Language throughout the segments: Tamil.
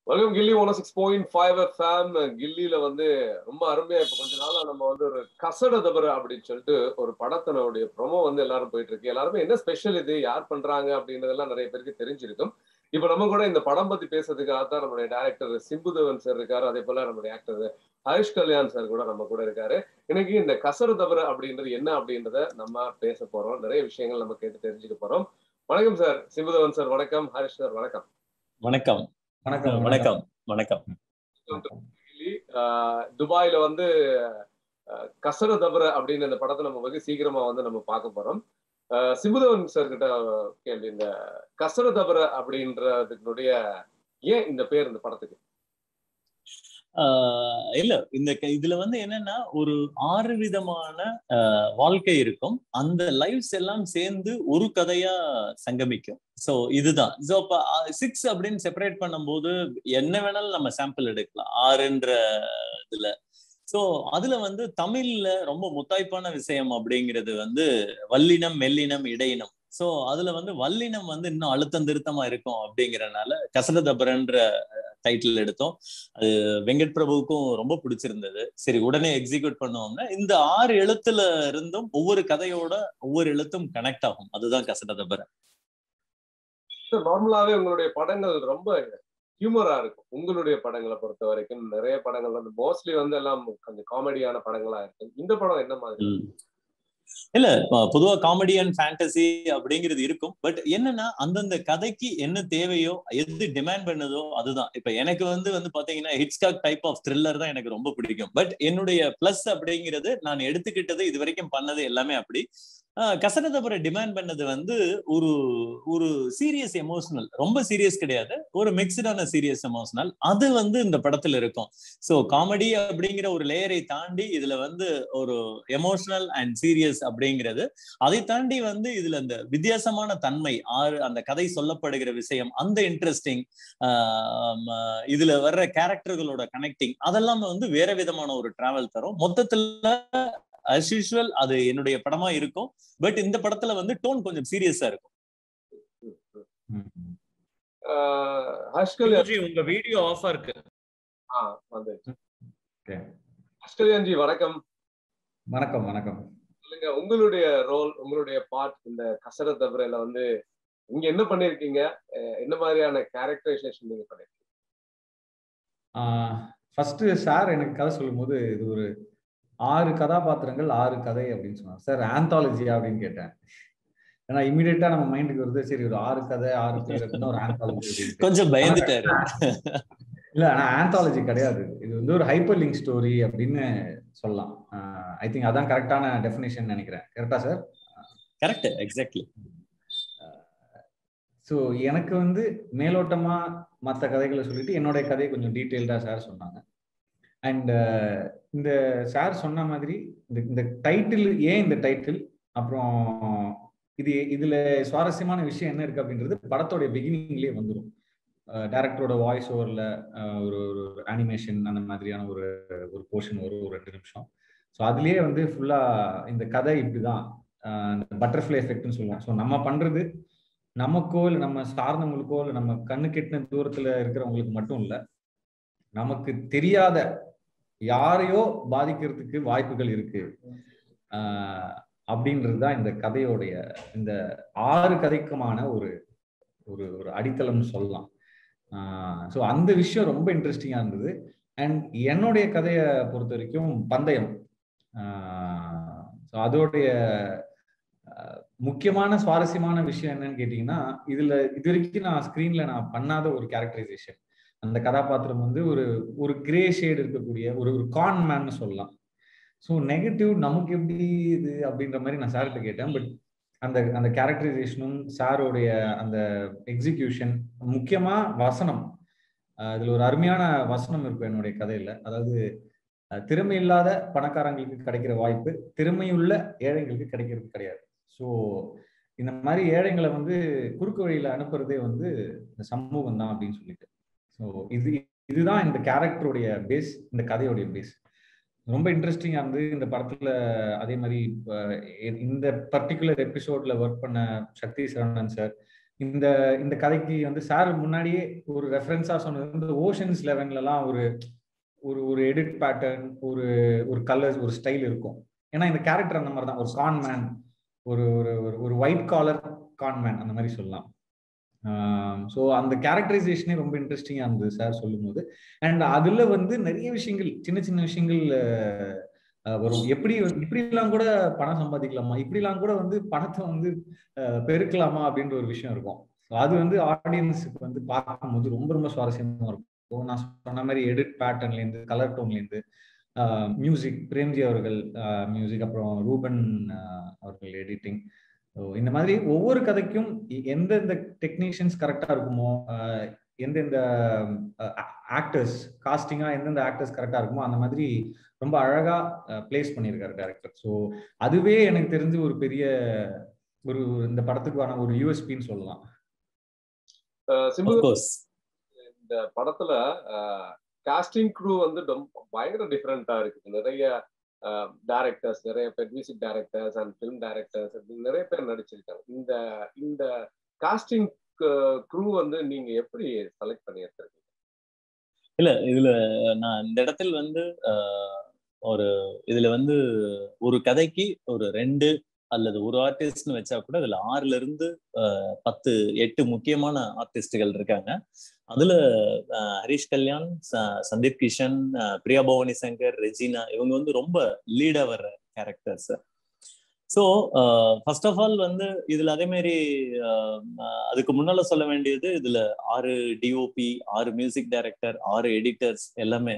Welcome Killi one six point five fame கில்லியில வந்து ரொம்ப அருமையா இப்ப கொஞ்ச நாளா நம்ம வந்து ஒரு கசட தபர அப்படின்னு சொல்லிட்டு ஒரு படத்தினுடைய ப்ரொமோ வந்து எல்லாரும் போயிட்டு இருக்கு எல்லாருமே என்ன ஸ்பெஷல் இது யார் பண்றாங்க அப்படின்றதெல்லாம் நிறைய பேருக்கு தெரிஞ்சிருக்கும் இப்ப நம்ம கூட இந்த படம் பத்தி பேசுறதுக்காக தான் நம்மளுடைய டேரக்டர் சிம்புதேவன் சார் இருக்காரு அதே போல நம்மளுடைய ஆக்டர் ஹரிஷ் கல்யாண் சார் கூட நம்ம கூட இருக்காரு இன்னைக்கு இந்த கசர தபர அப்படின்றது என்ன அப்படின்றத நம்ம பேச போறோம் நிறைய விஷயங்கள் நம்ம கேட்டு தெரிஞ்சுக்க போறோம் வணக்கம் சார் சிம்புதேவன் சார் வணக்கம் ஹரிஷ் சார் வணக்கம் வணக்கம் வணக்கம் வணக்கம் வணக்கம் துபாயில வந்து கசர தபர அப்படின்னு இந்த படத்தை நம்ம வெகு சீக்கிரமா வந்து நம்ம பார்க்க போறோம் சிம்புதவன் சார் கிட்ட கேள்வி இந்த கசர தபர அப்படின்றதுடைய ஏன் இந்த பேர் இந்த படத்துக்கு இல்ல இந்த இதுல வந்து என்னன்னா ஒரு ஆறு விதமான வாழ்க்கை இருக்கும் அந்த லைஃப்ஸ் எல்லாம் சேர்ந்து ஒரு கதையா சங்கமிக்கும் சோ இதுதான் சோ இப்ப சிக்ஸ் அப்படின்னு செப்பரேட் பண்ணும்போது என்ன வேணாலும் நம்ம சாம்பிள் எடுக்கலாம் ஆறுன்ற இதுல சோ அதுல வந்து தமிழ்ல ரொம்ப முத்தாய்ப்பான விஷயம் அப்படிங்கிறது வந்து வல்லினம் மெல்லினம் இடையினம் சோ அதுல வந்து வல்லினம் வந்து இன்னும் அழுத்தம் திருத்தமா இருக்கும் அப்படிங்கறனால கசரதபரன்ற டைட்டில் எடுத்தோம் அது வெங்கட் பிரபுவுக்கும் ரொம்ப பிடிச்சிருந்தது சரி உடனே எக்ஸிக்யூட் பண்ணுவோம்னா இந்த ஆறு எழுத்துல இருந்தும் ஒவ்வொரு கதையோட ஒவ்வொரு எழுத்தும் கனெக்ட் ஆகும் அதுதான் கசரதபரன் நார்மலாவே உங்களுடைய படங்கள் ரொம்ப ஹியூமரா இருக்கும் உங்களுடைய படங்களை பொறுத்த வரைக்கும் நிறைய படங்கள் வந்து மோஸ்ட்லி வந்து எல்லாம் கொஞ்சம் காமெடியான படங்களா இருக்கு இந்த படம் என்ன மாதிரி இல்ல பொதுவா காமெடி அண்ட் ஃபேண்டசி அப்படிங்கிறது இருக்கும் பட் என்னன்னா அந்தந்த கதைக்கு என்ன தேவையோ எது டிமாண்ட் பண்ணுதோ அதுதான் இப்ப எனக்கு வந்து வந்து பாத்தீங்கன்னா ஹிட்ஸ்காக் டைப் ஆஃப் த்ரில்லர் தான் எனக்கு ரொம்ப பிடிக்கும் பட் என்னுடைய பிளஸ் அப்படிங்கிறது நான் எடுத்துக்கிட்டது இது வரைக்கும் பண்ணது எல்லாமே அப்படி கசரதபுர டிமாண்ட் பண்ணது வந்து ஒரு ஒரு சீரியஸ் எமோஷனல் ரொம்ப சீரியஸ் கிடையாது ஒரு மிக்சடான சீரியஸ் எமோஷனல் அது வந்து இந்த படத்துல இருக்கும் ஸோ காமெடி அப்படிங்கிற ஒரு லேயரை தாண்டி இதுல வந்து ஒரு எமோஷனல் அண்ட் சீரியஸ் அப்படிங்கிறது அதை தாண்டி வந்து இதுல இந்த வித்தியாசமான தன்மை ஆறு அந்த கதை சொல்லப்படுகிற விஷயம் அந்த இன்ட்ரெஸ்டிங் இதுல வர்ற கேரக்டர்களோட கனெக்டிங் அதெல்லாம் வந்து வேற விதமான ஒரு டிராவல் தரும் மொத்தத்துல அஸ் யூஸ்வல் அது என்னுடைய படமா இருக்கும் பட் இந்த படத்துல வந்து டோன் கொஞ்சம் சீரியஸா இருக்கும் உங்க வீடியோ ஆஃபா இருக்கு ஹஷ்கல்யான்ஜி வணக்கம் வணக்கம் வணக்கம் சொல்லுங்க உங்களுடைய ரோல் உங்களுடைய பார்ட் இந்த கசர தவிரையில வந்து நீங்க என்ன பண்ணிருக்கீங்க என்ன மாதிரியான கேரக்டரைசேஷன் நீங்க பண்ணிருக்கீங்க ஃபர்ஸ்ட் சார் எனக்கு கதை சொல்லும்போது இது ஒரு ஆறு கதாபாத்திரங்கள் ஆறு கதை அப்படின்னு சொன்னார் சார் ஆந்தாலஜியா அப்படின்னு கேட்டேன் ஏன்னா இமீடியட்டா நம்ம மைண்டுக்கு வருது சரி ஒரு ஆறு கதை ஆறு பேர் அப்படின்னா ஒரு ஆந்தாலஜி கொஞ்சம் பயந்துட்டாரு இல்ல ஆனா ஆந்தாலஜி கிடையாது இது வந்து ஒரு ஹைப்பர் லிங்க் ஸ்டோரி அப்படின்னு சொல்லலாம் ஐ திங்க் அதான் கரெக்டான டெஃபினேஷன் நினைக்கிறேன் கரெக்டா சார் கரெக்ட் எக்ஸாக்ட்லி ஸோ எனக்கு வந்து மேலோட்டமா மற்ற கதைகளை சொல்லிட்டு என்னுடைய கதையை கொஞ்சம் டீட்டெயில்டா சார் சொன்னாங்க அண்ட் இந்த சார் சொன்ன மாதிரி இந்த இந்த டைட்டில் ஏன் இந்த டைட்டில் அப்புறம் இது இதுல சுவாரஸ்யமான விஷயம் என்ன இருக்கு அப்படின்றது படத்தோடைய பிகினிங்லேயே வந்துடும் டேரக்டரோட வாய்ஸ் ஓவரில் ஒரு ஒரு அனிமேஷன் அந்த மாதிரியான ஒரு ஒரு போர்ஷன் வரும் ஒரு ரெண்டு நிமிஷம் ஸோ அதுலேயே வந்து ஃபுல்லாக இந்த கதை இப்படிதான் இந்த பட்டர்ஃப்ளை எஃபெக்ட்னு சொல்லுவோம் ஸோ நம்ம பண்றது நமக்கோ இல்லை நம்ம சார்ந்தவங்களுக்கோ இல்லை நம்ம கண்ணு கெட்டின தூரத்தில் இருக்கிறவங்களுக்கு மட்டும் இல்லை நமக்கு தெரியாத யாரையோ பாதிக்கிறதுக்கு வாய்ப்புகள் இருக்கு அப்படின்றது தான் இந்த கதையோடைய இந்த ஆறு கதைக்குமான ஒரு ஒரு ஒரு அடித்தளம்னு சொல்லலாம் ஸோ அந்த விஷயம் ரொம்ப இன்ட்ரெஸ்டிங்காக இருந்தது அண்ட் என்னுடைய கதையை பொறுத்த வரைக்கும் பந்தயம் ஸோ அதோடைய முக்கியமான சுவாரஸ்யமான விஷயம் என்னன்னு கேட்டீங்கன்னா இதுல இது வரைக்கும் நான் ஸ்கிரீன்ல நான் பண்ணாத ஒரு கேரக்டரைசேஷன் அந்த கதாபாத்திரம் வந்து ஒரு ஒரு கிரே ஷேடு இருக்கக்கூடிய ஒரு ஒரு கான் மேன்னு சொல்லலாம் ஸோ நெகட்டிவ் நமக்கு எப்படி இது அப்படின்ற மாதிரி நான் சார்கிட்ட கேட்டேன் பட் அந்த அந்த கேரக்டரைசேஷனும் சாரோடைய அந்த எக்ஸிக்யூஷன் முக்கியமா வசனம் இதுல ஒரு அருமையான வசனம் இருக்கும் என்னுடைய கதையில அதாவது திறமை இல்லாத பணக்காரங்களுக்கு கிடைக்கிற வாய்ப்பு திறமையுள்ள ஏழைங்களுக்கு கிடைக்கிறது கிடையாது ஸோ இந்த மாதிரி ஏழைங்களை வந்து குறுக்கு வழியில அனுப்புறதே வந்து இந்த சமூகம் தான் அப்படின்னு சொல்லிட்டு ஸோ இது இதுதான் இந்த கேரக்டருடைய பேஸ் இந்த கதையோடைய பேஸ் ரொம்ப இன்ட்ரெஸ்டிங்காக இருந்து இந்த படத்துல அதே மாதிரி இந்த பர்டிகுலர் எபிசோட்ல ஒர்க் பண்ண சக்தி சரவணன் சார் இந்த இந்த கதைக்கு வந்து சார் முன்னாடியே ஒரு ரெஃபரன்ஸா சொன்னது வந்து ஓஷன்ஸ் லெவன்லலாம் ஒரு ஒரு ஒரு எடிட் பேட்டர்ன் ஒரு ஒரு கலர்ஸ் ஒரு ஸ்டைல் இருக்கும் ஏன்னா இந்த கேரக்டர் அந்த மாதிரி தான் ஒரு கான்மேன் ஒரு ஒரு ஒரு ஒயிட் காலர் கான்மேன் அந்த மாதிரி சொல்லலாம் ஸோ அந்த கேரக்டரைசேஷனே ரொம்ப இன்ட்ரெஸ்டிங்காக இருந்தது சார் சொல்லும் போது அண்ட் அதுல வந்து நிறைய விஷயங்கள் சின்ன சின்ன விஷயங்கள் வரும் எப்படி இப்படிலாம் கூட பணம் சம்பாதிக்கலாமா இப்படிலாம் கூட வந்து பணத்தை வந்து பெருக்கலாமா அப்படின்ற ஒரு விஷயம் இருக்கும் அது வந்து ஆடியன்ஸுக்கு வந்து பார்க்கும்போது ரொம்ப ரொம்ப சுவாரஸ்யமா இருக்கும் நான் சொன்ன மாதிரி எடிட் பேட்டர்ன்ல இருந்து கலர் டோன்ல இருந்து மியூசிக் பிரேம்ஜி அவர்கள் மியூசிக் அப்புறம் ரூபன் அவர்கள் எடிட்டிங் இந்த மாதிரி ஒவ்வொரு கதைக்கும் எந்தெந்த டெக்னீஷியன்ஸ் கரெக்டா இருக்குமோ எந்தெந்த ஆக்டர்ஸ் காஸ்டிங்கா எந்தெந்த ஆக்டர்ஸ் கரெக்டா இருக்குமோ அந்த மாதிரி ரொம்ப அழகா பிளேஸ் பண்ணியிருக்காரு டேரக்டர் ஸோ அதுவே எனக்கு தெரிஞ்சு ஒரு பெரிய ஒரு இந்த படத்துக்கான ஒரு யூஎஸ்பின்னு சொல்லலாம் இந்த படத்துல காஸ்டிங் க்ரூ வந்து பயங்கர டிஃப்ரெண்டா இருக்குது நிறைய டைரக்டர்ஸ் நிறைய பேர் music directors and film directors அப்படின்னு நிறைய பேர் நடிச்சிருக்காங்க இந்த இந்த காஸ்டிங் க்ரூ வந்து நீங்க எப்படி செலக்ட் பண்ணி எடுத்திருக்கீங்க இல்ல இதுல நான் இந்த இடத்துல வந்து ஒரு இதுல வந்து ஒரு கதைக்கு ஒரு ரெண்டு அல்லது ஒரு ஆர்டிஸ்ட்னு வச்சா கூட அதுல ஆறுல இருந்து பத்து எட்டு முக்கியமான ஆர்டிஸ்டுகள் இருக்காங்க அதுல ஹரிஷ் கல்யாண் சந்தீப் கிஷன் பிரியா பவானி சங்கர் ரெஜினா இவங்க வந்து ரொம்ப லீடா வர்ற characters so first of all வந்து இதுல அதே மாதிரி அதுக்கு முன்னால சொல்ல வேண்டியது இதுல ஆறு டிஓபி ஆறு மியூசிக் டைரக்டர் ஆறு எடிட்டர்ஸ் எல்லாமே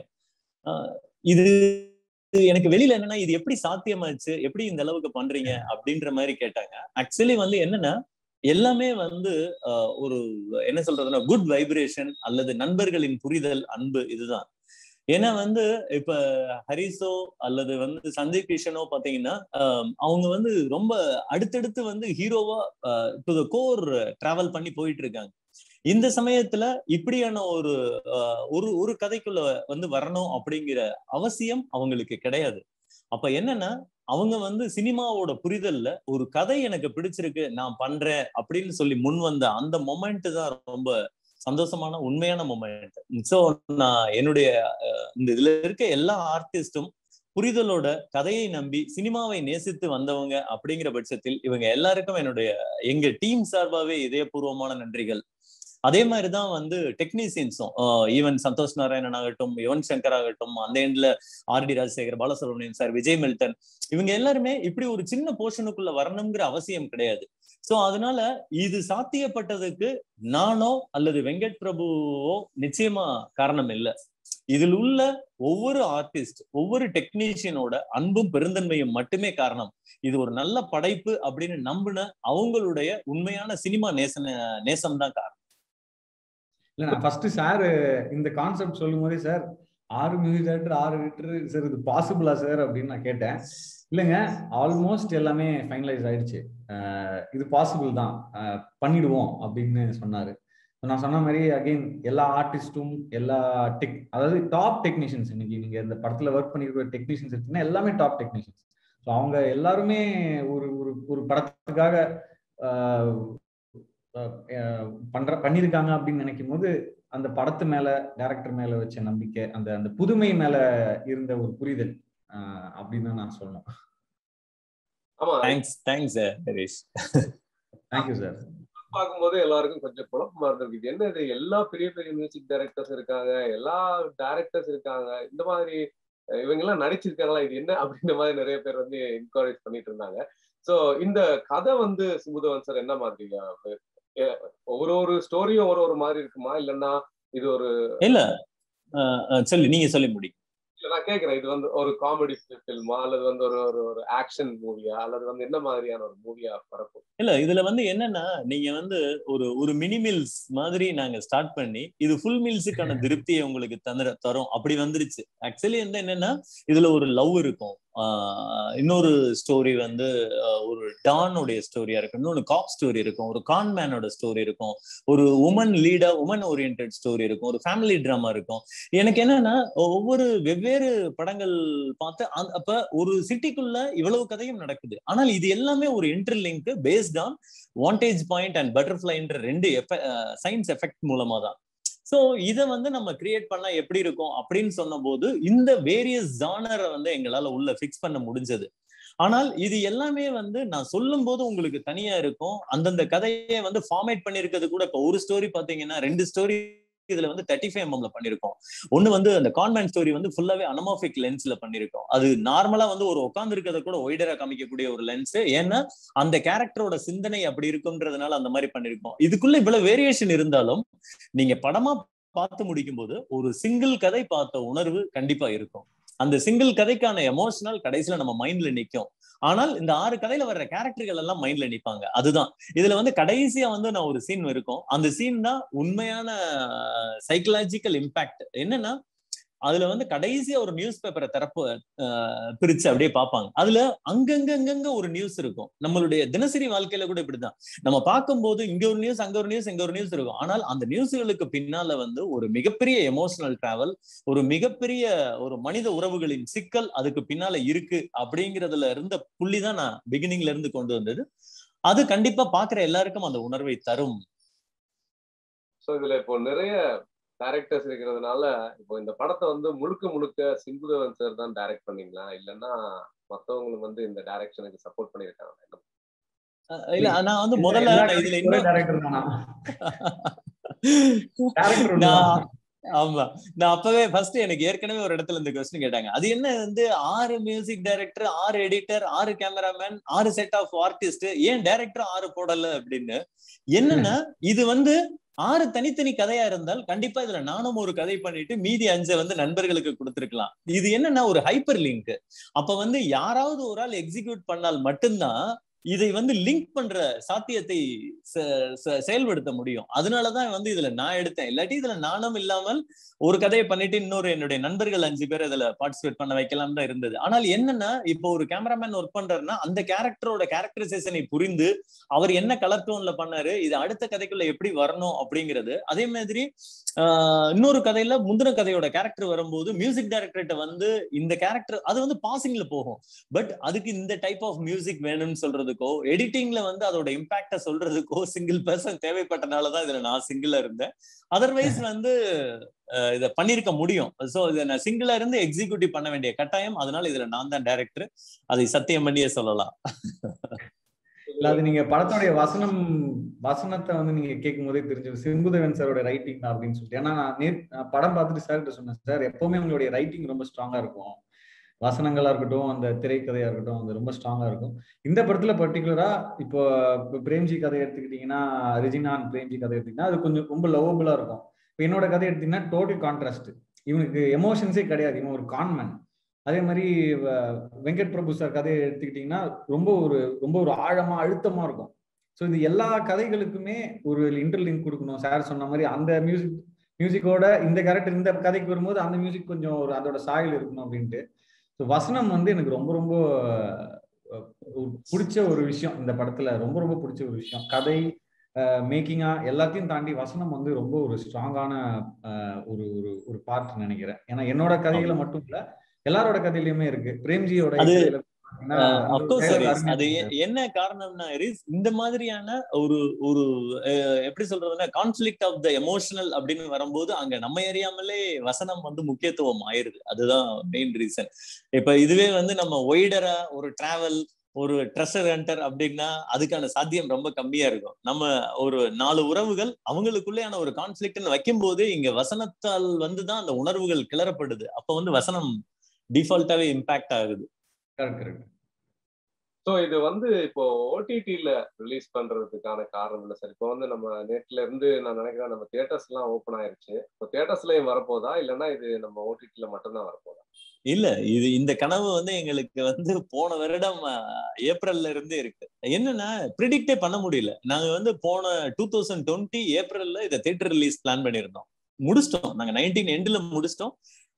இது எனக்கு வெளியில என்னன்னா இது எப்படி சாத்தியமாச்சு எப்படி இந்த அளவுக்கு பண்றீங்க அப்படின்ற மாதிரி கேட்டாங்க ஆக்சுவலி வந்து என்னன்னா எல்லாமே வந்து ஒரு என்ன சொல்றதுன்னா குட் வைப்ரேஷன் அல்லது நண்பர்களின் புரிதல் அன்பு இதுதான் ஏன்னா வந்து இப்ப ஹரிசோ அல்லது வந்து சந்தீப் கிஷனோ பாத்தீங்கன்னா அவங்க வந்து ரொம்ப அடுத்தடுத்து வந்து ஹீரோவா டு த கோர் டிராவல் பண்ணி போயிட்டு இருக்காங்க இந்த சமயத்துல இப்படியான ஒரு ஒரு ஒரு கதைக்குள்ள வந்து வரணும் அப்படிங்கிற அவசியம் அவங்களுக்கு கிடையாது அப்ப என்னன்னா அவங்க வந்து சினிமாவோட புரிதல்ல ஒரு கதை எனக்கு பிடிச்சிருக்கு நான் பண்றேன் அப்படின்னு சொல்லி முன் வந்த அந்த மொமெண்ட் தான் ரொம்ப சந்தோஷமான உண்மையான மொமெண்ட் ஸோ நான் என்னுடைய இந்த இதுல இருக்க எல்லா ஆர்டிஸ்டும் புரிதலோட கதையை நம்பி சினிமாவை நேசித்து வந்தவங்க அப்படிங்கிற பட்சத்தில் இவங்க எல்லாருக்கும் என்னுடைய எங்க டீம் சார்பாவே இதயபூர்வமான நன்றிகள் அதே மாதிரிதான் வந்து டெக்னீசியன்ஸும் ஈவன் சந்தோஷ் நாராயணன் ஆகட்டும் யுவன் சங்கர் ஆகட்டும் அந்த எண்ட்ல R D Rajasekhar Balasubramaniam sir Vijay Milton இவங்க எல்லாருமே இப்படி ஒரு சின்ன போர்ஷனுக்குள்ள வரணுங்கிற அவசியம் கிடையாது சோ அதனால இது சாத்தியப்பட்டதுக்கு நானோ அல்லது வெங்கட் பிரபுவோ நிச்சயமா காரணம் இல்லை இதில் உள்ள ஒவ்வொரு ஆர்டிஸ்ட் ஒவ்வொரு டெக்னீஷியனோட அன்பும் பெருந்தன்மையும் மட்டுமே காரணம் இது ஒரு நல்ல படைப்பு அப்படின்னு நம்பின அவங்களுடைய உண்மையான சினிமா நேசன நேசம் தான் காரணம் இல்ல நான் ஃபர்ஸ்ட் சார் இந்த கான்செப்ட் சொல்லும் போதே சார் ஆறு மியூசிக் டைரக்டர் ஆறு எடிட்டர் சார் இது பாசிபிளா சார் அப்படின்னு நான் கேட்டேன் இல்லைங்க ஆல்மோஸ்ட் எல்லாமே ஃபைனலைஸ் ஆயிடுச்சு இது பாசிபிள் தான் பண்ணிடுவோம் அப்படின்னு சொன்னாரு நான் சொன்ன மாதிரி அகைன் எல்லா ஆர்டிஸ்டும் எல்லா டெக் அதாவது டாப் டெக்னீஷியன்ஸ் இன்னைக்கு நீங்க இந்த படத்துல ஒர்க் பண்ணிருக்கிற டெக்னீஷியன்ஸ் எடுத்தீங்கன்னா எல்லாமே டாப் டெக்னீஷியன்ஸ் ஸோ அவங்க எல்லாருமே ஒரு ஒரு ஒரு படத்துக்காக பண்ற பண்ணியிருக்காங்க அப்படின்னு நினைக்கும் போது அந்த படத்து மேல டேரக்டர் மேல வச்ச நம்பிக்கை அந்த அந்த புதுமை மேல இருந்த ஒரு புரிதல் அப்படின்னு நான் சொல்லணும் thanks thanks Harish thank you sir பார்க்கும்போது எல்லாருக்கும் கொஞ்சம் குழப்பமா இருந்திருக்கு என்ன இது எல்லா பெரிய பெரிய மியூசிக் டைரக்டர்ஸ் இருக்காங்க எல்லா டைரக்டர்ஸ் இருக்காங்க இந்த மாதிரி இவங்க எல்லாம் நடிச்சிருக்காங்களா இது என்ன அப்படின்ற மாதிரி நிறைய பேர் வந்து என்கரேஜ் பண்ணிட்டு இருந்தாங்க சோ இந்த கதை வந்து சுமுதவன் சார் என்ன மாதிரி ஒரு ஒரு ஸ்டோரியும் ஒரு ஒரு மாதிரி இருக்குமா இல்லைன்னா இது ஒரு இல்ல சொல்லி நீங்க சொல்லி முடி இல்ல நான் கேக்குறேன் இது வந்து ஒரு காமெடி ஃபில்மா அல்லது வந்து ஒரு ஒரு ஒரு ஆக்ஷன் மூவியா அல்லது வந்து என்ன மாதிரியான ஒரு மூவியா பரப்பும் இல்ல இதுல வந்து என்னன்னா நீங்க வந்து ஒரு ஒரு மினி மில்ஸ் மாதிரி நாங்க ஸ்டார்ட் பண்ணி இது ஃபுல் மில்ஸுக்கான திருப்தியை உங்களுக்கு தந்துட தரும் அப்படி வந்துருச்சு ஆக்சுவலி வந்து என்னன்னா இதுல ஒரு லவ் இருக்கும் ஆஹ் இன்னொரு ஸ்டோரி வந்து ஆஹ் ஒரு டானுடைய ஸ்டோரியா இருக்கும் இன்னொன்று காப் ஸ்டோரி இருக்கும் ஒரு கான்மேனோட ஸ்டோரி இருக்கும் ஒரு உமன் லீடா உமன் ஓரியன்ட் ஸ்டோரி இருக்கும் ஒரு ஃபேமிலி ட்ராமா இருக்கும் எனக்கு என்னன்னா ஒவ்வொரு வெவ்வேறு படங்கள் பார்த்து அந்த- அப்ப ஒரு சிட்டிக்குள்ள இவ்வளவு கதையும் நடக்குது ஆனால் இது எல்லாமே ஒரு interlink based on vantage point and பட்டர்ஃபிளைன்ற ரெண்டு சயின்ஸ் எஃபெக்ட் மூலமா தான் சோ இத வந்து நம்ம கிரியேட் பண்ணா எப்படி இருக்கும் அப்படின்னு சொன்னபோது இந்த வேரியஸ் ஜானரை வந்து எங்களால உள்ள ஃபிக்ஸ் பண்ண முடிஞ்சது ஆனால் இது எல்லாமே வந்து நான் சொல்லும் போது உங்களுக்கு தனியா இருக்கும் அந்தந்த கதையை வந்து ஃபார்மேட் பண்ணிருக்கிறது கூட இப்ப ஒரு ஸ்டோரி பாத்தீங்கன்னா ரெண்டு ஸ்டோரி இதுல வந்து தேர்ட்டி ஃபைவ் எம்எம்ல பண்ணிருக்கோம் ஒண்ணு வந்து அந்த கான்வென்ட் ஸ்டோரி வந்து ஃபுல்லாவே அனமாஃபிக் லென்ஸ்ல பண்ணிருக்கோம் அது நார்மலா வந்து ஒரு உட்கார்ந்து இருக்கிறத கூட ஒய்டரா காமிக்கக்கூடிய ஒரு லென்ஸ் ஏன்னா அந்த கேரக்டரோட சிந்தனை அப்படி இருக்கும்ன்றதுனால அந்த மாதிரி பண்ணிருக்கோம் இதுக்குள்ள இவ்வளவு வேரியேஷன் இருந்தாலும் நீங்க படமா பார்த்து முடிக்கும் போது ஒரு சிங்கிள் கதை பார்த்த உணர்வு கண்டிப்பா இருக்கும் அந்த சிங்கிள் கதைக்கான எமோஷனல் கடைசியில நம்ம மைண்ட்ல நிக்கும் ஆனால் இந்த ஆறு கதையில வர்ற கேரக்டர்கள் எல்லாம் மைண்ட்ல நிப்பாங்க அதுதான் இதுல வந்து கடைசியா வந்து நான் ஒரு சீன் இருக்கும் அந்த சீன் தான் உண்மையான சைக்கலாஜிக்கல் இம்பாக்ட் என்னன்னா அதுல வந்து கடைசியா ஒரு நியூஸ் பேப்பரை திறப்பு அஹ், பிரிச்சு அப்படியே பார்ப்பாங்க அதுல அங்கங்க அங்கங்க ஒரு நியூஸ் இருக்கும் நம்மளுடைய தினசரி வாழ்க்கையில கூட இப்படிதான் நம்ம பார்க்கும்போது இங்க ஒரு நியூஸ் அங்க ஒரு நியூஸ் இங்க ஒரு நியூஸ் இருக்கும் ஆனால் அந்த நியூஸ்களுக்கு பின்னால வந்து ஒரு மிகப்பெரிய எமோஷனல் டிராவல் ஒரு மிகப்பெரிய ஒரு மனித உறவுகளின் சிக்கல் அதுக்கு பின்னால இருக்கு அப்படிங்கறதுல இருந்த புள்ளி தான் நான் பிகினிங்ல இருந்து கொண்டு வந்தது அது கண்டிப்பா பாக்குற எல்லாருக்கும் அந்த உணர்வை தரும் சோ இதுல இப்போ நிறைய டைரக்டர்ஸ் இருக்கிறதுனால இப்போ இந்த படத்தை வந்து முழுக்க முழுக்க சிம்புதேவன் சார் தான் டைரக்ட் பண்ணீங்களா இல்லைன்னா மத்தவங்களுக்கு வந்து இந்த டைரக்ஷனுக்கு சப்போர்ட் பண்ணிருக்காங்க அஹ் இல்ல நான் வந்து முதல்ல எல்லா நான் இதுல கதைக்கும் ஒரே இன்னும் director தானா? Director ஒண்ணுதான். நான் ஆமா நான் அப்பவே ஃபர்ஸ்ட் எனக்கு ஏற்கனவே ஒரு இடத்துல இந்த கொஸ்டின் கேட்டாங்க அது என்ன வந்து ஆறு மியூசிக் டைரக்டர் ஆறு எடிட்டர் ஆறு கேமராமேன் ஆறு செட் ஆஃப் ஆர்டிஸ்ட் ஏன் டைரக்டர் ஆறு போடல அப்படின்னு என்னன்னா இது வந்து ஆறு தனித்தனி கதையா இருந்தால் கண்டிப்பா இதுல நானும் ஒரு கதை பண்ணிட்டு மீதி அஞ்சை வந்து நண்பர்களுக்கு கொடுத்திருக்கலாம் இது என்னன்னா ஒரு ஹைப்பர் லிங்க் அப்ப வந்து யாராவது ஒரு ஆள் எக்ஸிக்யூட் பண்ணால் மட்டும்தான் இதை வந்து லிங்க் பண்ற சாத்தியத்தை செ- செ- செயல்படுத்த முடியும் அதனாலதான் வந்து இதுல நான் எடுத்தேன் இல்லாட்டி இதுல நானும் இல்லாமல் ஒரு கதையை பண்ணிட்டு இன்னொரு என்னுடைய நண்பர்கள் அஞ்சு பேர் இதுல பார்ட்டிசிபேட் பண்ண வைக்கலாம் தான் இருந்தது ஆனால் என்னன்னா இப்போ ஒரு கேமராமேன் ஒர்க் பண்றாருன்னா அந்த கேரக்டரோட கேரக்டரைசேஷனை புரிந்து அவர் என்ன கலர் டோன்ல பண்ணாரு இது அடுத்த கதைக்குள்ள எப்படி வரணும் அப்படிங்கிறது அதே மாதிரி ஆஹ் இன்னொரு கதையில முந்தின கதையோட கேரக்டர் வரும்போது மியூசிக் டைரக்டர்கிட்ட வந்து இந்த கேரக்டர் அது வந்து பாசிங்ல போகும் பட் அதுக்கு இந்த டைப் ஆஃப் மியூசிக் வேணும்னு சொல்றதுக்கோ எடிட்டிங்ல வந்து அதோட இம்பாக்ட சொல்றதுக்கோ சிங்கிள் பர்சன் தேவைப்பட்டனாலதான் இதுல நான் சிங்கிளா இருந்தேன் அதர்வைஸ் வந்து அஹ் இத பண்ணிருக்க முடியும் சோ இதை நான் சிங்கிளா இருந்து எக்ஸிக்யூட்டிவ் பண்ண வேண்டிய கட்டாயம் அதனால இதுல நான் தான் டைரக்டர் அதை சத்தியம் பண்ணியே சொல்லலாம் இல்ல அது நீங்க படத்தோடைய வசனம் வசனத்தை வந்து நீங்க கேட்கும் போதே தெரிஞ்சது சிம்புதேவன் சாரோட ரைட்டிங் தான் அப்படின்னு சொல்லிட்டு ஏன்னா நான் நேத் நான் படம் பார்த்துட்டு சார்கிட்ட சொன்னேன் சார் எப்பவுமே உங்களுடைய ரைட்டிங் ரொம்ப ஸ்ட்ராங்கா இருக்கும் வசனங்களா இருக்கட்டும் அந்த திரைக்கதையா இருக்கட்டும் அது ரொம்ப ஸ்ட்ராங்கா இருக்கும் இந்த படத்துல பர்டிகுலரா இப்போ இப்போ பிரேம்ஜி கதை எடுத்துக்கிட்டீங்கன்னா ரிஜினா and பிரேம்ஜி கதை எடுத்தீங்கன்னா அது கொஞ்சம் ரொம்ப லவபிளா இருக்கும் இப்போ என்னோட கதை எடுத்தீங்கன்னா டோட்டல் கான்ட்ராஸ்ட் இவனுக்கு எமோஷன்ஸே கிடையாது இவன் ஒரு கான்மேன் அதே மாதிரி வ- வெங்கட் பிரபு சார் கதையை எடுத்துக்கிட்டிங்கன்னா ரொம்ப ஒரு ரொம்ப ஒரு ஆழமா அழுத்தமா இருக்கும் ஸோ இது எல்லா கதைகளுக்குமே ஒரு இன்டர்லிங்க் கொடுக்கணும் சார் சொன்ன மாதிரி அந்த மியூசிக் மியூசிக்கோட இந்த கேரக்டர் இந்த கதைக்கு வரும்போது அந்த மியூசிக் கொஞ்சம் ஒரு அதோட சாயல் இருக்கணும் அப்படின்ட்டு ஸோ வசனம் வந்து எனக்கு ரொம்ப ரொம்ப அஹ், ஒரு பிடிச்ச ஒரு விஷயம் இந்த படத்துல ரொம்ப ரொம்ப பிடிச்ச ஒரு விஷயம் கதை மேக்கிங்கா எல்லாத்தையும் தாண்டி வசனம் வந்து ரொம்ப ஒரு ஸ்ட்ராங்கான ஒரு ஒரு ஒரு பார்ட் நினைக்கிறேன் ஏன்னா என்னோட கதைகளை மட்டும் இல்ல எல்லாரோட கதையிலயுமே இருக்கு பிரேம்ஜியோட அது- கதையில பாத்தீங்கன்னா அந்த ஒரு அப்கோர்ஸ் dialogue ஹரிஸ் அருமையா அது இருக்கு. எ- என்ன காரணம்னா ஹரிஸ் இந்த மாதிரியான ஒரு ஒரு அஹ், எப்படி சொல்றதுன்னா கான்ஃபிளிக்ட் ஆஃப் த எமோஷனல் அப்படின்னு வரும்போது அங்க நம்ம அறியாமலே வசனம் வந்து முக்கியத்துவம் ஆயிருது அதுதான் மெயின் ரீசன் இப்ப இதுவே வந்து நம்ம ஒய்டரா ஒரு டிராவல் ஒரு ட்ரெஷர் ஹண்டர் அப்படின்னா அதுக்கான சாத்தியம் ரொம்ப கம்மியா இருக்கும் நம்ம ஒரு நாலு உறவுகள் அவங்களுக்குள்ளேயான ஒரு கான்ஃபிளிக்ட்னு வைக்கும் போது இங்க வசனத்தால் வந்துதான் அந்த உணர்வுகள் கிளறப்படுது அப்ப வந்து வசனம் டிஃபால்ட்டாவே இம்பாக்ட் ஆகுது Correct, correct. ஸோ இது வந்து இப்போ ஓடிடியில ரிலீஸ் பண்றதுக்கான காரணம் இல்லை சார் இப்போ வந்து நம்ம நேட்ல இருந்து நான் நினைக்கிறேன் நம்ம தியேட்டர்ஸ் எல்லாம் ஓப்பன் ஆயிருச்சு இப்போ தியேட்டர்ஸ்லயும் வரப்போதா இல்லைன்னா இது நம்ம ஓடிடியில மட்டும்தான் வரப்போதா இல்ல இது இந்த கனவு வந்து எங்களுக்கு வந்து போன வருடம் அஹ், ஏப்ரல்ல இருந்தே இருக்கு என்னன்னா ப்ரிடிக்டே பண்ண முடியல நாங்க வந்து போன டூ தௌசண்ட் டுவெண்ட்டி ஏப்ரல்ல இதை தியேட்டர் ரிலீஸ் பிளான் பண்ணியிருந்தோம் முடிச்சிட்டோம் நாங்க நைன்டீன் எண்ட்ல முடிச்சிட்டோம்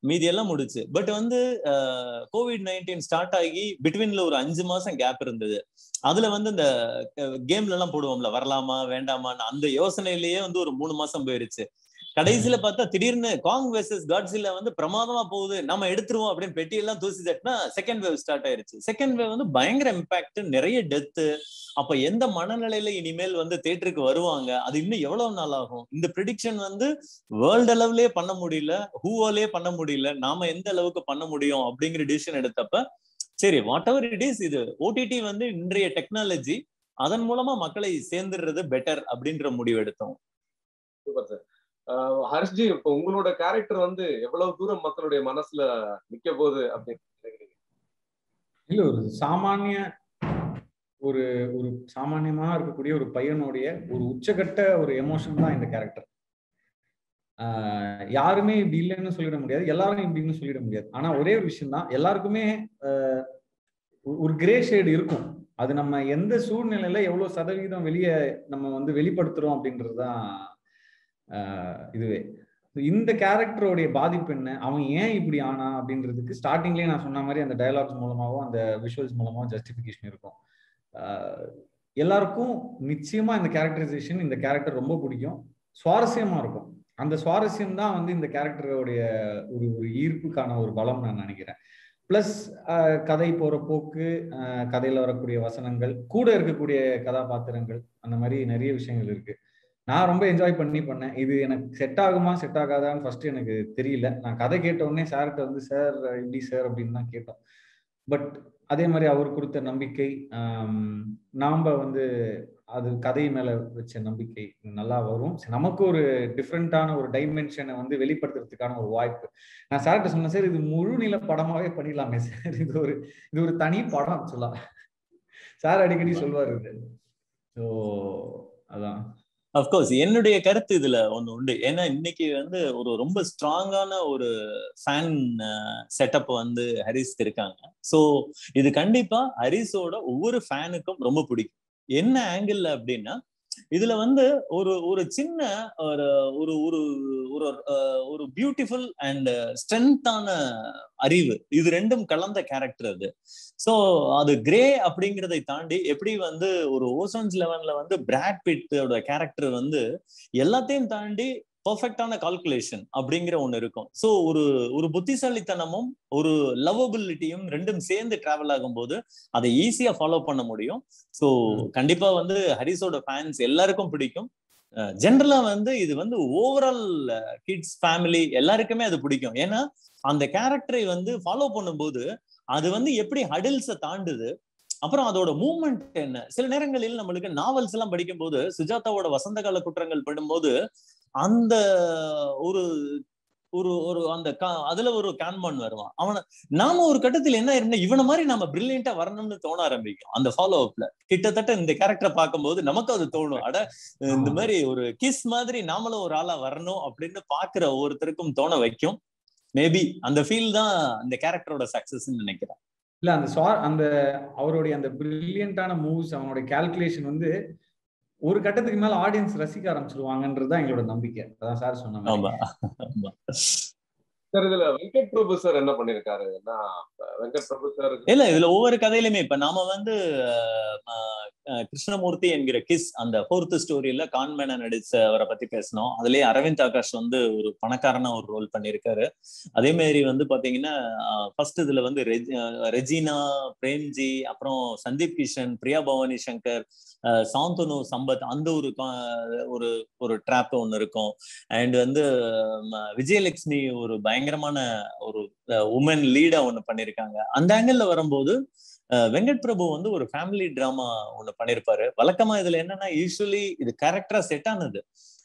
மீதி எல்லாம் முடிச்சு பட் வந்து கோவிட் நைன்டீன் ஸ்டார்ட் ஆகி பிட்வீன்ல ஒரு அஞ்சு மாசம் கேப் இருந்தது அதுல வந்து இந்த கேம்ல எல்லாம் போடுவோம்ல வரலாமா வேண்டாமான்னு அந்த யோசனையிலேயே வந்து ஒரு மூணு மாசம் போயிருச்சு கடைசியில பார்த்தா திடீர்னு காங் வெர்சஸ் காட்ஸில வந்து பிரமாதமா போகுது நம்ம எடுத்துருவோம் அப்படின்னு பெட்டி எல்லாம் தூசி தட்டினா செகண்ட் வேவ் ஸ்டார்ட் ஆயிருச்சு செகண்ட் வேவ் வந்து பயங்கர இம்பாக்ட் நிறைய டெத்து அப்ப எந்த மனநிலையில இனிமேல் வந்து தேட்டருக்கு வருவாங்க அது இன்னும் எவ்வளவு நாள் ஆகும் இந்த ப்ரிடிக்ஷன் வந்து வேர்ல்டு அளவுலயே பண்ண முடியல ஹூவாலே பண்ண முடியல நாம எந்த அளவுக்கு பண்ண முடியும் அப்படிங்கிற டிசிஷன் எடுத்தப்ப சரி வாட் எவர் இட் இஸ் இது ஓடிடி வந்து இன்றைய டெக்னாலஜி அதன் மூலமா மக்களை சேர்ந்துடுறது பெட்டர் அப்படின்ற முடிவு எடுத்தோம் சூப்பர் சார் ஹர்ஷ்ஜி இப்போ உங்களோட கேரக்டர் வந்து எவ்வளவு தூரம் மக்களுடைய மனசுல நிக்க போகுது அப்படின்னு நினைக்கிறீங்க இல்ல ஒரு சாமானிய ஒரு ஒரு சாமானியமா இருக்கக்கூடிய ஒரு பையனுடைய ஒரு உச்சகட்ட ஒரு எமோஷன் தான் இந்த கேரக்டர் யாருமே இப்படி இல்லைன்னு சொல்லிட முடியாது எல்லாரும் இப்படின்னு சொல்லிட முடியாது ஆனா ஒரே ஒரு விஷயம் தான் எல்லாருக்குமே ஒரு கிரே ஷேடு இருக்கும் அது நம்ம எந்த சூழ்நிலையில எவ்வளவு சதவீதம் வெளியே நம்ம வந்து வெளிப்படுத்துறோம் அப்படின்றதுதான் இதுவே இந்த கேரக்டரோடைய பாதிப்பு என்ன அவன் ஏன் இப்படி ஆனா அப்படின்றதுக்கு ஸ்டார்டிங்லேயே நான் சொன்ன மாதிரி அந்த டயலாக்ஸ் மூலமாகவும் அந்த விஷுவல்ஸ் மூலமாகவும் ஜஸ்டிஃபிகேஷன் இருக்கும் எல்லாருக்கும் நிச்சயமா இந்த கேரக்டரைசேஷன் இந்த கேரக்டர் ரொம்ப பிடிக்கும் சுவாரஸ்யமா இருக்கும் அந்த சுவாரஸ்யம் தான் வந்து இந்த கேரக்டருடைய ஒரு ஒரு ஈர்ப்புக்கான ஒரு பலம் நான் நினைக்கிறேன் பிளஸ் கதை போற போக்கு கதையில வரக்கூடிய வசனங்கள் கூட இருக்கக்கூடிய கதாபாத்திரங்கள் அந்த மாதிரி நிறைய விஷயங்கள் இருக்கு நான் ரொம்ப என்ஜாய் பண்ணி பண்ணேன் இது எனக்கு செட் ஆகுமா செட் ஆகாதான்னு ஃபர்ஸ்ட் எனக்கு தெரியல நான் கதை கேட்ட உடனே சார்கிட்ட வந்து சார் இப்படி சார் அப்படின்னு தான் கேட்டோம் பட் அதே மாதிரி அவர் கொடுத்த நம்பிக்கை நாம வந்து அது கதை மேல வச்ச நம்பிக்கை நல்லா வரும் நமக்கு ஒரு டிஃப்ரெண்டான ஒரு டைமென்ஷனை வந்து வெளிப்படுத்துறதுக்கான ஒரு வாய்ப்பு நான் சார்கிட்ட சொன்னேன் சார் இது முழு நில படமாவே பண்ணிடலாமே சார் இது ஒரு இது ஒரு தனி படம் சொல்லலாம் சார் அடிக்கடி சொல்வார் இது ஸோ அதான் அப்கோர்ஸ் என்னுடைய கருத்து இதுல ஒண்ணு உண்டு ஏன்னா இன்னைக்கு வந்து ஒரு ரொம்ப ஸ்ட்ராங்கான ஒரு ஃபேன் செட்டப் வந்து ஹரிஸ்க்கு இருக்காங்க ஸோ இது கண்டிப்பா ஹரிஸோட ஒவ்வொரு ஃபேனுக்கும் ரொம்ப பிடிக்கும் என்ன ஆங்கிள் அப்படின்னா இதுல வந்து ஒரு ஒரு சின்ன ஒரு ஒரு ஒரு ஒரு ஒரு பியூட்டிஃபுல் அண்ட் ஸ்ட்ரென்த்தான அறிவு இது ரெண்டும் கலந்த கேரக்டர் அது ஸோ அது கிரே அப்படிங்கிறதை தாண்டி எப்படி வந்து ஒரு ஓசோன்ஸ் லெவன்ல வந்து பிராட் பிட்டோட கேரக்டர் வந்து எல்லாத்தையும் தாண்டி பர்ஃபெக்டான கால்குலேஷன் அப்படிங்கிற ஒண்ணு இருக்கும் ஸோ ஒரு ஒரு புத்திசாலித்தனமும் ஒரு லவபிலிட்டியும் ரெண்டும் சேர்ந்து டிராவல் ஆகும்போது அதை ஈஸியா ஃபாலோ பண்ண முடியும் ஸோ கண்டிப்பா வந்து ஹரிஸோட ஃபேன்ஸ் எல்லாருக்கும் பிடிக்கும் ஜென்ரலா வந்து இது வந்து ஓவரால் கிட்ஸ் ஃபேமிலி எல்லாருக்குமே அது பிடிக்கும் ஏன்னா அந்த கேரக்டரை வந்து ஃபாலோ பண்ணும்போது அது வந்து எப்படி ஹடில்ஸை தாண்டுது அப்புறம் அதோட மூமெண்ட் என்ன சில நேரங்களில் நம்மளுக்கு நாவல்ஸ் எல்லாம் படிக்கும் போது சுஜாதாவோட வசந்த கால குற்றங்கள் படும்போது அந்த ஒரு ஒரு ஒரு அந்த அதுல ஒரு கான்மான் வருவான் அவனை நாம ஒரு கட்டத்தில் என்ன இருந்தா இவனை மாதிரி நம்ம பிரில்லியண்டா வரணும்னு தோண ஆரம்பிக்கும் அந்த ஃபாலோ அப்ல கிட்டத்தட்ட இந்த கேரக்டரை பார்க்கும்போது நமக்கு அது தோணும் அட இந்த மாதிரி ஒரு கிஸ் மாதிரி நாமளும் ஒரு ஆளா வரணும் அப்படின்னு பாக்குற ஒவ்வொருத்தருக்கும் தோண வைக்கும் மேபி அந்த ஃபீல் தான் அந்த கேரக்டரோட சக்சஸ் நினைக்கிறேன் இல்ல அந்த அந்த அவருடைய அந்த பிரில்லியண்டான மூவ்ஸ் அவனுடைய கால்குலேஷன் வந்து ஒரு கட்டத்துக்கு மேல ஆடியன்ஸ் ரசிக்க ஆரம்பிச்சிருவாங்கன்றதுதான் எங்களோட நம்பிக்கை அதான் சார் சொன்னாங்க சார் இதுல வெங்கட் பிரபு சார் என்ன பண்ணிருக்காரு வெங்கட் பிரபு சார் இல்ல இதுல ஒவ்வொரு கதையிலுமே இப்ப நாம வந்து கிருஷ்ணமூர்த்தி என்கிற கிஸ் அந்த ஃபோர்த் ஸ்டோரியில கான்மேன நடிச்ச அவரை பத்தி பேசணும் அதுலயே அரவிந்த் ஆகாஷ் வந்து ஒரு பணக்காரனா ஒரு ரோல் பண்ணிருக்காரு அதே மாதிரி வந்து பாத்தீங்கன்னா ஃபர்ஸ்ட் இதுல வந்து ரெஜினா பிரேம்ஜி அப்புறம் சந்தீப் கிஷன் பிரியா பவானி சங்கர் சாந்தனு சம்பத் அந்த ஒரு ஒரு ஒரு ட்ராப் ஒன்று இருக்கும் அண்ட் வந்து விஜயலட்சுமி ஒரு பயங்கரமான ஒரு உமன் லீடா ஒன்று பண்ணியிருக்காங்க அந்த ஆங்கிள் வரும்போது வெங்கட் பிரபு வந்து ஒரு ஃபேமிலி டிராமா ஒண்ணு பண்ணிருப்பாரு வழக்கமா இதுல என்னன்னா யூஸ்வலி இது கேரக்டரா செட் ஆனது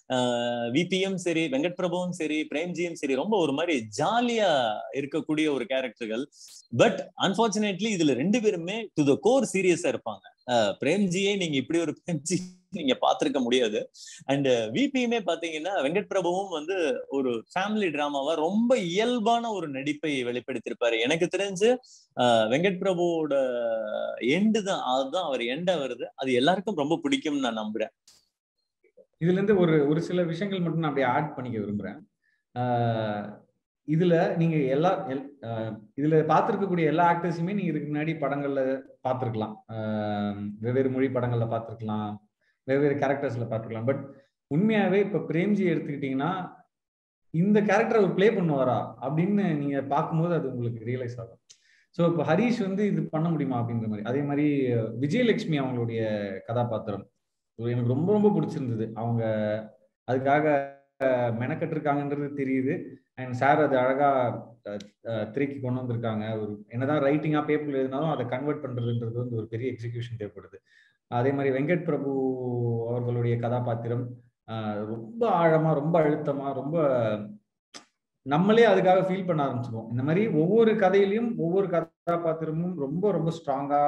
விபிஎம் சரி வெங்கட் பிரபுவும் சரி பிரேம்ஜியும் சரி ரொம்ப ஒரு மாதிரி ஜாலியா இருக்கக்கூடிய ஒரு கேரக்டர்கள் பட் அன்பார்ச்சுனேட்லி இதுல ரெண்டு பேருமே டு த கோர் சீரியஸா இருப்பாங்க பிரேம்ஜியே நீங்க இப்படி ஒரு பிரேம்ஜி நீங்க பாத்திருக்க முடியாது அண்ட் விபியுமே பாத்தீங்கன்னா வெங்கட் பிரபுவும் வந்து ஒரு ஃபேமிலி டிராமாவா ரொம்ப இயல்பான ஒரு நடிப்பை வெளிப்படுத்தியிருப்பாரு எனக்கு தெரிஞ்சு வெங்கட் பிரபுவோட எண்டு தான் அதுதான் அவர் எண்டா வருது அது எல்லாருக்கும் ரொம்ப பிடிக்கும்னு நான் நம்புறேன் இதுல இருந்து ஒரு ஒரு சில விஷயங்கள் மட்டும் நான் அப்படியே ஆட் பண்ணிக்க விரும்புறேன் இதுல நீங்க எல்லா எல்- அஹ் இதுல பார்த்திருக்கக்கூடிய எல்லா ஆக்டர்ஸுமே நீங்க இதுக்கு முன்னாடி படங்கள்ல பார்த்திருக்கலாம் அஹ் வெவ்வேறு மொழி படங்கள்ல பார்த்திருக்கலாம் வெவ்வேறு கேரக்டர்ஸ்ல பார்த்திருக்கலாம் பட் உண்மையாவே இப்ப பிரேம்ஜி எடுத்துக்கிட்டீங்கன்னா இந்த கேரக்டர் அவர் ப்ளே பண்ணுவாரா அப்படின்னு நீங்க பார்க்கும்போது அது உங்களுக்கு ரியலைஸ் ஆகும் ஸோ இப்போ ஹரிஷ் வந்து இது பண்ண முடியுமா அப்படின்ற மாதிரி அதே மாதிரி அஹ், விஜயலட்சுமி அவங்களுடைய கதாபாத்திரம் இது எனக்கு ரொம்ப ரொம்ப பிடிச்சிருந்தது அவங்க அதுக்காக அஹ், மெனக்கெட்டிருக்காங்கன்றது தெரியுது அண்ட் சார் அது அழகா அஹ், அஹ், திரைக்கு கொண்டு வந்திருக்காங்க ஒரு என்னதான் ரைட்டிங்கா பேப்பர்ல எழுதினாலும் அதை கன்வெர்ட் பண்றதுன்றது வந்து ஒரு பெரிய எக்ஸிகியூஷன் தேவைப்படுது அதே மாதிரி வெங்கட் பிரபு அவர்களுடைய கதாபாத்திரம் ஆஹ் ரொம்ப ஆழமா ரொம்ப அழுத்தமா ரொம்ப நம்மளே அதுக்காக ஃபீல் பண்ண ஆரம்பிச்சிருவோம் இந்த மாதிரி ஒவ்வொரு கதையிலயும் ஒவ்வொரு கதாபாத்திரமும் ரொம்ப ரொம்ப ஸ்ட்ராங்கா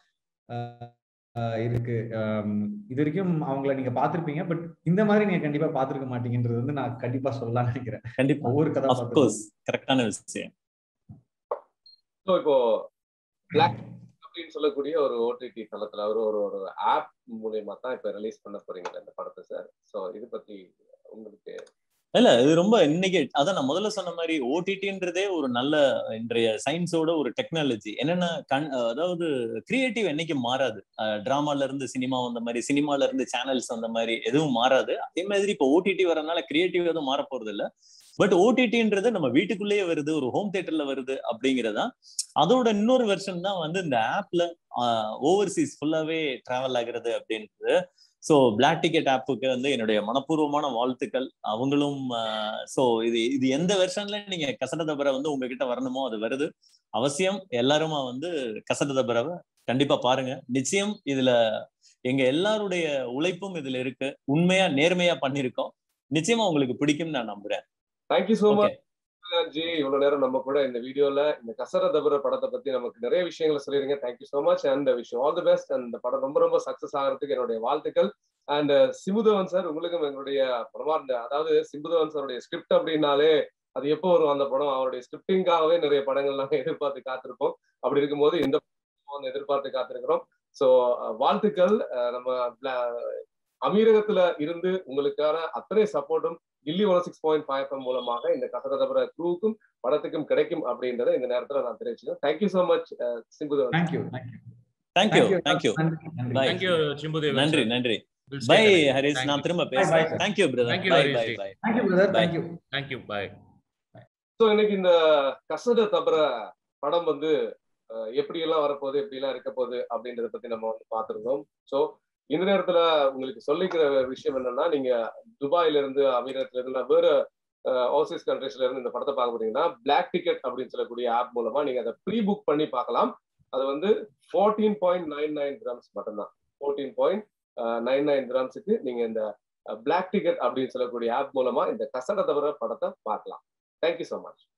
இருக்கு ஆம், இது வரைக்கும் அவங்கள நீங்க பார்த்திருப்பீங்க பட் இந்த மாதிரி நீங்க கண்டிப்பா பார்த்திருக்க மாட்டீங்கன்றது வந்து நான் கண்டிப்பா சொல்லலாம்னு நினைக்கிறேன் கண்டிப்பா ஒவ்வொரு அப்கோர்ஸ் கதாபாத்திரம் கரெக்டான விஷயம் ஸோ இப்போ பிளாக் அப்படின்னு சொல்லக்கூடிய ஒரு ஓடிடி தளத்துல ஒரு ஒரு ஒரு ஆப் மூலியமா தான் இப்ப ரிலீஸ் பண்ண போறீங்க இந்த படத்தை சார் ஸோ இது பத்தி உங்களுக்கு இல்ல இது ரொம்ப இன்னைக்கு அதான் நான் முதல்ல சொன்ன மாதிரி ஓடிடின்றதே ஒரு நல்ல இன்றைய சயின்ஸோட ஒரு டெக்னாலஜி என்னன்னா கண் அதாவது கிரியேட்டிவ் என்னைக்கு மாறாது டிராமால இருந்து சினிமா வந்த மாதிரி சினிமால இருந்து சேனல்ஸ் அந்த மாதிரி எதுவும் மாறாது அதே மாதிரி இப்போ ஓடிடி வரனால கிரியேட்டிவ் எதுவும் மாற போறது இல்ல பட் ஓடிடின்றது நம்ம வீட்டுக்குள்ளேயே வருது ஒரு ஹோம் தியேட்டர்ல வருது அப்படிங்கறதா அதோட இன்னொரு வெர்ஷன் தான் வந்து இந்த ஆப்ல ஓவர்சீஸ் ஃபுல்லாவே டிராவல் ஆகுறது அப்படின்றது ஸோ பிளாக் டிக்கெட் ஆப்புக்கு வந்து என்னுடைய மனப்பூர்வமான வாழ்த்துக்கள் அவங்களும் ஸோ இது இது எந்த வெர்ஷன்ல நீங்க கசட தபரை வந்து உங்ககிட்ட வரணுமோ அது வருது அவசியம் எல்லாருமா வந்து கசட தபரவை கண்டிப்பா பாருங்க நிச்சயம் இதுல எங்க எல்லாருடைய உழைப்பும் இதுல இருக்கு உண்மையா நேர்மையா பண்ணிருக்கோம் நிச்சயமா உங்களுக்கு பிடிக்கும் நான் நம்புறேன் thank you so okay much ji இவ்வளவு நேரம் நம்ம கூட இந்த வீடியோல இந்த கசர தபர படத்தை பத்தி நமக்கு நிறைய விஷயங்களை சொல்லிருங்க thank you so much and wish all the best அந்த படம் ரொம்ப ரொம்ப சக்சஸ் ஆகிறதுக்கு என்னுடைய வாழ்த்துக்கள் அண்ட் சிம்புதவன் சார் உங்களுக்கும் எங்களுடைய பிரமாண்ட அதாவது சிம்புதவன் சாருடைய ஸ்கிரிப்ட் அப்படின்னாலே அது எப்போ வரும் அந்த படம் அவருடைய ஸ்கிரிப்டிங்காகவே நிறைய படங்கள் நாங்கள் எதிர்பார்த்து காத்திருப்போம் அப்படி இருக்கும்போது இந்த படம் வந்து எதிர்பார்த்து காத்திருக்கிறோம் ஸோ வாழ்த்துக்கள் அஹ் நம்ம bla- அமீரகத்துல இருந்து உங்களுக்கான அத்தனை சப்போர்ட்டும் Killi one six point five மூலமாக இந்த கசகதபுர குரூவுக்கும் படத்துக்கும் கிடைக்கும் அப்படின்றத இந்த நேரத்துல நான் தெரிவிச்சுக்கிறேன் thank you so much Simbudevan thank you thank you thank you thank you நன்றி நன்றி Bye. தேங்க்யூ சிம்புதேவன் நன்றி நன்றி We'll stay bye connected. Harish Thank நான் you. திரும்ப bye, sir. பேசுறேன் thank you brother Thank you, bye Harish bye ji. Bye thank you brother Bye. Thank you thank you bye so இன்னைக்கு இந்த கசட தபர படம் வந்து அஹ், எப்படி எல்லாம் வரப்போகுது எப்படி எல்லாம் இருக்க போகுது அப்படின்றத பத்தி நம்ம வந்து பார்த்திருந்தோம் ஸோ இந்த நேரத்துல உங்களுக்கு சொல்லிக்கிற விஷயம் என்னன்னா நீங்க துபாயில இருந்து அமீரகத்துல இருந்து இல்ல வேற ஓவர்சீஸ் கண்ட்ரீஸ்ல இருந்து இந்த படத்தை பார்க்க போறீங்கன்னா பிளாக் டிக்கெட் அப்படின்னு சொல்லக்கூடிய ஆப் மூலமா நீங்க அதை ப்ரீ புக் பண்ணி பார்க்கலாம் அது வந்து fourteen point nine nine grams மட்டும்தான் ஃபோர்டீன் பாயிண்ட் நைன் நைன் கிராம்ஸுக்கு நீங்க இந்த பிளாக் டிக்கெட் அப்படின்னு சொல்லக்கூடிய ஆப் மூலமா இந்த கசட தவிர படத்தை பார்க்கலாம் தேங்க்யூ ஸோ மச்